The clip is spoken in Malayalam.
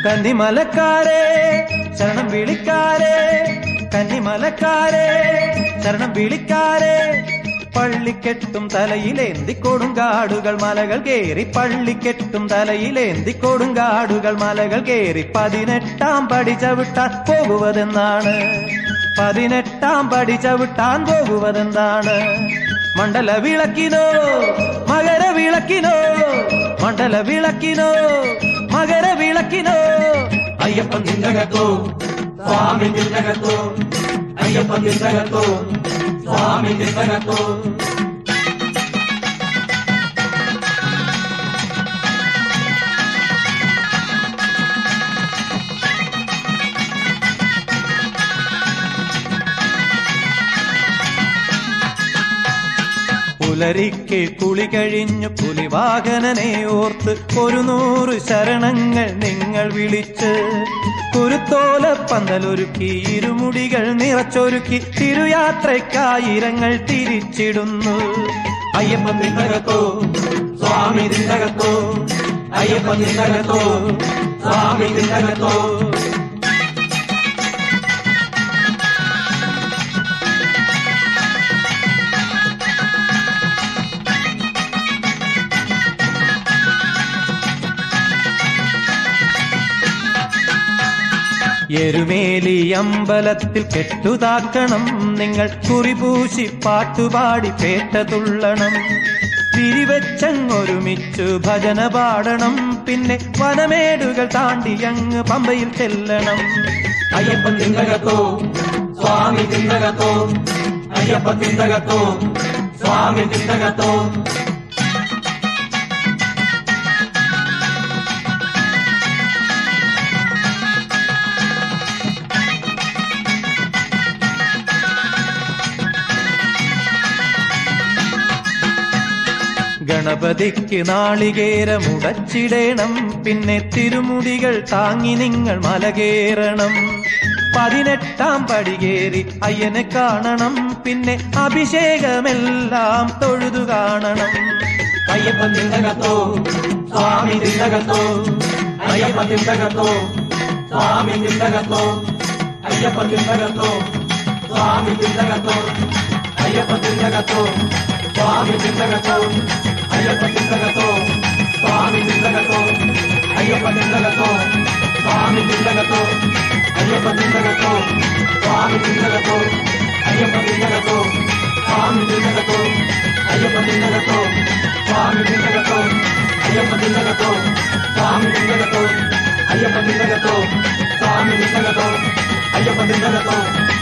കന്നിമലക്കാരെ ശരണം വിളിക്കാരെ കന്നിമലക്കാരെ ശരണം വിളിക്കാരെ പള്ളിക്കെട്ടും തലയിലേന്തി കൊടുങ്കാടുകൾ മലകൾ കേറി പള്ളിക്കെട്ടും തലയിലേന്തി കൊടുങ്കാടുകൾ മലകൾ കേറി പതിനെട്ടാം പടി ചവിട്ടാൻ പോകുവതെന്നാണ് പതിനെട്ടാം പടി ചവിട്ടാൻ പോകുവതെന്താണ് മണ്ഡല വിളക്കിനോ മകര വിളക്കിനോ മണ്ഡല വിളക്കിനോ മകര വിളക്കിനോ അയ്യപ്പൻ നിന്നകത്തോ സ്വാമി നിന്നകത്തോ അയ്യപ്പൻ നിന്നകത്തോ സ്വാമി നിന്നകത്തോ പുലരിക്ക് കുളി കഴിഞ്ഞു പുലിവാഹനനെ ഓർത്ത് ഒരു നൂറ് ശരണങ്ങൾ നിങ്ങൾ വിളിച്ച് കുരുത്തോല പന്തലൊരുക്കി ഇരുമുടികൾ നിറച്ചൊരുക്കി തിരുയാത്രയ്ക്കായിരങ്ങൾ തിരിച്ചിടുന്നു അയ്യപ്പൻ നിന്നകത്തോ സ്വാമി നിന്നകത്തോ അയ്യപ്പൻ നിന്നകത്തോ സ്വാമി നിന്നകത്തോ എരുമേലി അമ്പലത്തിൽ കെട്ടുതാക്കണം നിങ്ങൾ കുറിപൂശി പാട്ടുപാടി പേട്ട തുള്ളണം തിരിവെച്ചങ്ങൊരുമിച്ചു ഭജന പാടണം പിന്നെ വനമേടുകൾ താണ്ടി അങ്ങ് പമ്പയിൽ ചെല്ലണം അയ്യപ്പൻ നിന്നകത്തോ സ്വാമി നിന്നകത്തോ അയ്യപ്പൻ നിന്നകത്തോ സ്വാമി നിന്നകത്തോ ഗണപതിക്ക് നാളികേരമുടച്ചിടേണം പിന്നെ തിരുമുടികൾ താങ്ങി നിങ്ങൾ മലകേറണം പതിനെട്ടാം പടികേറി അയ്യനെ കാണണം പിന്നെ അഭിഷേകമെല്ലാം തൊഴുതു കാണണം അയ്യപ്പൻ നിന്നകത്തോ സ്വാമി നിന്നകത്തോ അയ്യപ്പൻ നിന്നകത്തോ സ്വാമി നിന്നകത്തോ അയ്യപ്പൻ നിന്നകത്തോ സ്വാമി നിന്നകത്തോ അയ്യപ്പൻ നിന്നകത്തോ സ്വാമി നിന്നകത്തോ അയ്യപ്പൻ നിന്നകത്തോ സ്വാമി നിന്നകത്തോ അയ്യപ്പൻ നിന്നകത്തോ സ്വാമി നിന്നകത്തോ അയ്യപ്പൻ നിന്നകത്തോ സ്വാമി നിന്നകത്തോ അയ്യപ്പൻ നിന്നകത്തോ സ്വാമി നിന്നകത്തോ അയ്യപ്പൻ നിന്നകത്തോ സ്വാമി നിന്നകത്തോ അയ്യപ്പൻ നിന്നകത്തോ സ്വാമി നിന്നകത്തോ അയ്യപ്പൻ നിന്നകത്തോ സ്വാമി നിന്നകത്തോ അയ്യപ്പൻ നിന്നകത്തോ